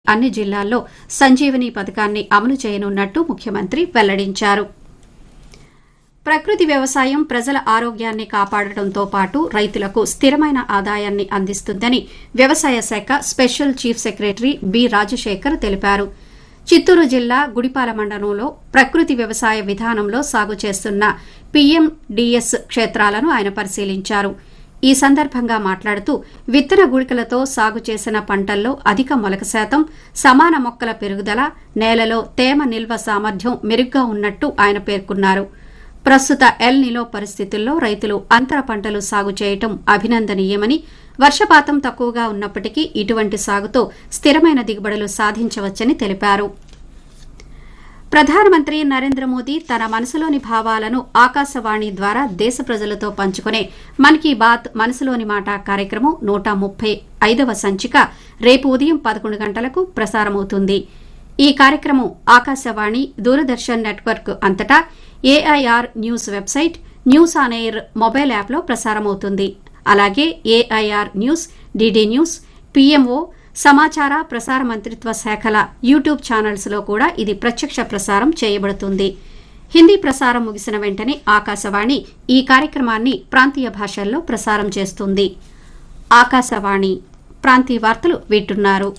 అన్ని జిల్లాల్లో సంజీవని పథకాన్ని అమలు చేయనున్నట్టు ముఖ్యమంత్రి వెల్లడించారు ప్రకృతి వ్యవసాయం ప్రజల ఆరోగ్యాన్ని కాపాడటంతో పాటు రైతులకు స్థిరమైన ఆదాయాన్ని అందిస్తుందని వ్యవసాయ శాఖ special chief secretary B Rajasekhar తెలిపారు చిత్తూరు జిల్లా గుడిపాల మండలంలో ప్రకృతి వ్యవసాయ విధానంలో సాగు చేస్తున్న పీఎండీఎస్ క్షేత్రాలను ఆయన పరిశీలించారు ఈ సందర్భంగా మాట్లాడుతూ విత్తన గుళికలతో సాగు చేసిన పంటల్లో అధిక మొలక శాతం సమాన మొక్కల పెరుగుదల నేలలో తేమ నిల్వ సామర్థ్యం మెరుగ్గా ఉన్నట్టు ఆయన పేర్కొన్నారు ప్రస్తుత ఎల్ నిలో పరిస్థితుల్లో రైతులు అంతర పంటలు సాగు చేయటం అభినందనీయమని వర్షపాతం తక్కువగా ఉన్నప్పటికీ ఇటువంటి సాగుతో స్థిరమైన దిగుబడులు సాధించవచ్చని తెలిపారు ప్రధానమంత్రి నరేంద్ర మోదీ తన మనసులోని భావాలను ఆకాశవాణి ద్వారా దేశ ప్రజలతో పంచుకునే మన్ కీ బాత్ మనసులోని మాట కార్యక్రమం నూట ముప్పై ఐదవ సంచిక రేపు ఉదయం పదకొండు గంటలకు ప్రసారమవుతుంది ఈ కార్యక్రమం ఆకాశవాణి దూరదర్శన్ నెట్వర్క్ అంతటా AIR news website news on air mobile యాప్లో ప్రసారమవుతుంది అలాగే AIR news DD news PMO సమాచార ప్రసార మంత్రిత్వ శాఖల యూట్యూబ్ ఛానల్స్ లో కూడా ఇది ప్రత్యక్ష ప్రసారం చేయబడుతుంది హిందీ ప్రసారం ముగిసిన వెంటనే ఆకాశవాణి ఈ కార్యక్రమాన్ని ప్రాంతీయ భాషల్లో ప్రసారం చేస్తుంది ఆకాశవాణి ప్రాంతీయ వార్తలు వింటున్నారు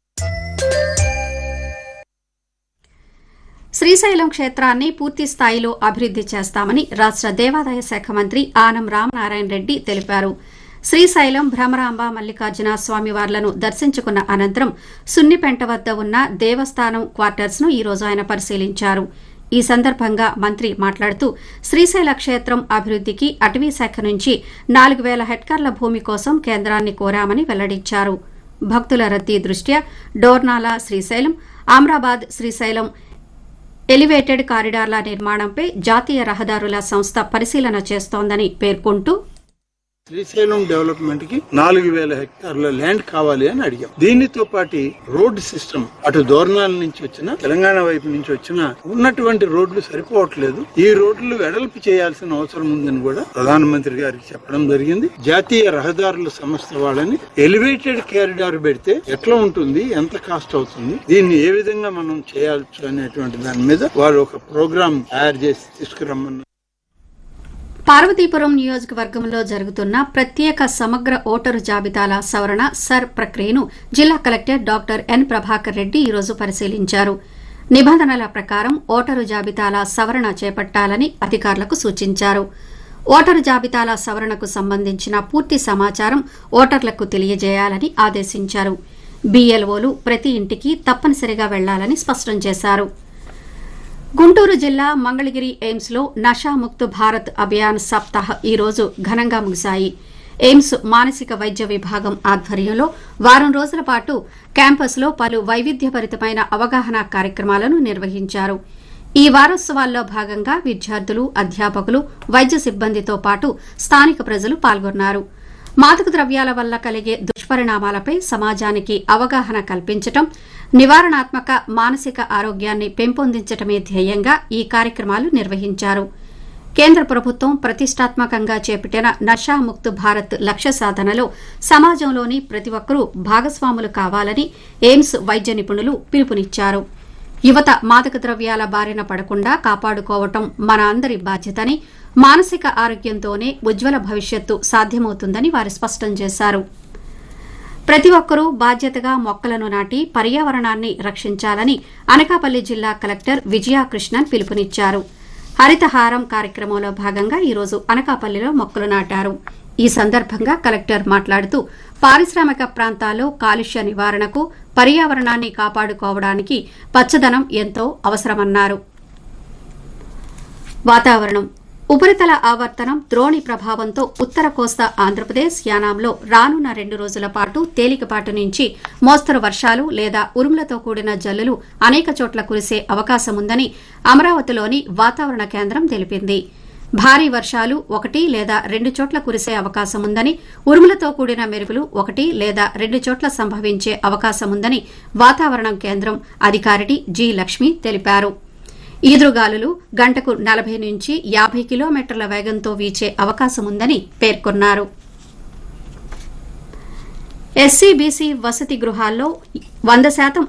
శ్రీశైలం క్షేత్రాన్ని పూర్తి స్థాయిలో అభివృద్ది చేస్తామని రాష్ట దేవాదాయ శాఖ మంత్రి ఆనం రామనారాయణ రెడ్డి తెలిపారు శ్రీశైలం భ్రమరాంబ మల్లికార్జున స్వామివార్లను దర్శించుకున్న అనంతరం సున్నిపెంట వద్ద ఉన్న దేవస్థానం క్వార్టర్స్ ను ఈ రోజు ఆయన పరిశీలించారు ఈ సందర్భంగా మంత్రి మాట్లాడుతూ శ్రీశైల క్షేత్రం అభివృద్దికి అటవీ శాఖ నుంచి నాలుగు వేల హెక్టార్ల భూమి కోసం కేంద్రాన్ని కోరామని వెల్లడించారు భక్తుల రద్దీ దృష్ట్యా డోర్నాల శ్రీశైలం ఆమ్రాబాద్ శ్రీశైలం ఎలివేటెడ్ కారిడార్ల నిర్మాణంపై జాతీయ రహదారుల సంస్థ పరిశీలన చేస్తోందని పేర్కొంటూ శ్రీశైలం డెవలప్మెంట్ కి నాలుగు వేల హెక్టార్ల ల్యాండ్ కావాలి అని అడిగాం దీనితో పాటు రోడ్ సిస్టమ్ అటు దోర్నాల నుంచి వచ్చిన తెలంగాణ వైపు నుంచి వచ్చిన ఉన్నటువంటి రోడ్లు సరిపోవట్లేదు ఈ రోడ్లు వెడల్పు చేయాల్సిన అవసరం ఉందని కూడా ప్రధానమంత్రి గారికి చెప్పడం జరిగింది జాతీయ రహదారుల సంస్థ వాళ్ళని ఎలివేటెడ్ కారిడార్ పెడితే ఎట్లా ఉంటుంది ఎంత కాస్ట్ అవుతుంది దీన్ని ఏ విధంగా మనం చేయాల్సి అనేటువంటి దాని మీద వారు ఒక ప్రోగ్రామ్ తయారు చేసి తీసుకురమ్మన్నారు పార్వతీపురం నియోజకవర్గంలో జరుగుతున్న ప్రత్యేక సమగ్ర ఓటరు జాబితాల సవరణ సర్ ప్రక్రియను జిల్లా collector doctor N Prabhakar Reddy ఈరోజు పరిశీలించారు నిబంధనల ప్రకారం ఓటరు జాబితాల సవరణ చేపట్టాలని అధికారులకు సూచించారు ఓటరు జాబితాల సవరణకు సంబంధించిన పూర్తి సమాచారం ఓటర్లకు తెలియజేయాలని ఆదేశించారు బీఎల్ఓలు ప్రతి ఇంటికి తప్పనిసరిగా వెళ్లాలని స్పష్టం చేశారు గుంటూరు జిల్లా మంగళగిరి ఎయిమ్స్ లో నషాముక్త్ భారత్ అభియాన్ సప్తాహ్ ఈ రోజు ఘనంగా ముగిశాయి ఎయిమ్స్ మానసిక వైద్య విభాగం ఆధ్వర్యంలో వారం రోజుల పాటు క్యాంపస్లో పలు వైవిధ్యభరితమైన అవగాహన కార్యక్రమాలను నిర్వహించారు ఈ వారోత్సవాల్లో భాగంగా విద్యార్థులు అధ్యాపకులు వైద్య సిబ్బందితో పాటు స్థానిక ప్రజలు పాల్గొన్నారు మాదక ద్రవ్యాల వల్ల కలిగే దుష్పరిణామాలపై సమాజానికి అవగాహన కల్పించటం నివారణాత్మక మానసిక ఆరోగ్యాన్ని పెంపొందించటమే ధ్యేయంగా ఈ కార్యక్రమాలు నిర్వహించారు కేంద్ర ప్రభుత్వం ప్రతిష్టాత్మకంగా చేపట్టిన నషాముక్త్ భారత్ లక్ష్య సాధనలో సమాజంలోని ప్రతి ఒక్కరూ భాగస్వాములు కావాలని ఎయిమ్స్ వైద్య నిపుణులు పిలుపునిచ్చారు యువత మాదక ద్రవ్యాల బారిన పడకుండా కాపాడుకోవటం మన అందరి బాధ్యతని మానసిక ఆరోగ్యంతోనే ఉజ్వల భవిష్యత్తు సాధ్యమవుతుందని వారు స్పష్టం చేశారు ప్రతి ఒక్కరూ బాధ్యతగా మొక్కలను నాటి పర్యావరణాన్ని రక్షించాలని అనకాపల్లి జిల్లా కలెక్టర్ విజయాకృష్ణన్ పిలుపునిచ్చారు హరితహారం కార్యక్రమంలో భాగంగా ఈరోజు అనకాపల్లిలో మొక్కలు నాటారు ఈ సందర్భంగా కలెక్టర్ మాట్లాడుతూ పారిశ్రామిక ప్రాంతాల్లో కాలుష్య నివారణకు పర్యావరణాన్ని కాపాడుకోవడానికి పచ్చదనం ఎంతో అవసరమన్నారు వాతావరణం ఉపరితల ఆవర్తనం ద్రోణి ప్రభావంతో ఉత్తర కోస్తా ఆంధ్రప్రదేశ్ యానాంలో రానున్న రెండు రోజుల పాటు తేలికపాటి నుంచి మోస్తరు వర్షాలు లేదా ఉరుములతో కూడిన జల్లులు అనేక చోట్ల కురిసే అవకాశముందని అమరావతిలోని వాతావరణ కేంద్రం తెలిపింది భారీ వర్షాలు ఒకటి లేదా రెండు చోట్ల కురిసే అవకాశముందని ఉరుములతో కూడిన మెరుపులు ఒకటి లేదా రెండు చోట్ల సంభవించే అవకాశముందని వాతావరణం కేంద్రం అధికారిటి జి లక్ష్మి తెలిపారు ఈదురుగాలులు గంటకు నలభై నుంచి యాభై కిలోమీటర్ల వేగంతో వీచే అవకాశముందని పేర్కొన్నారు ఎస్సీ బీసీ వసతి గృహాల్లో వంద శాతం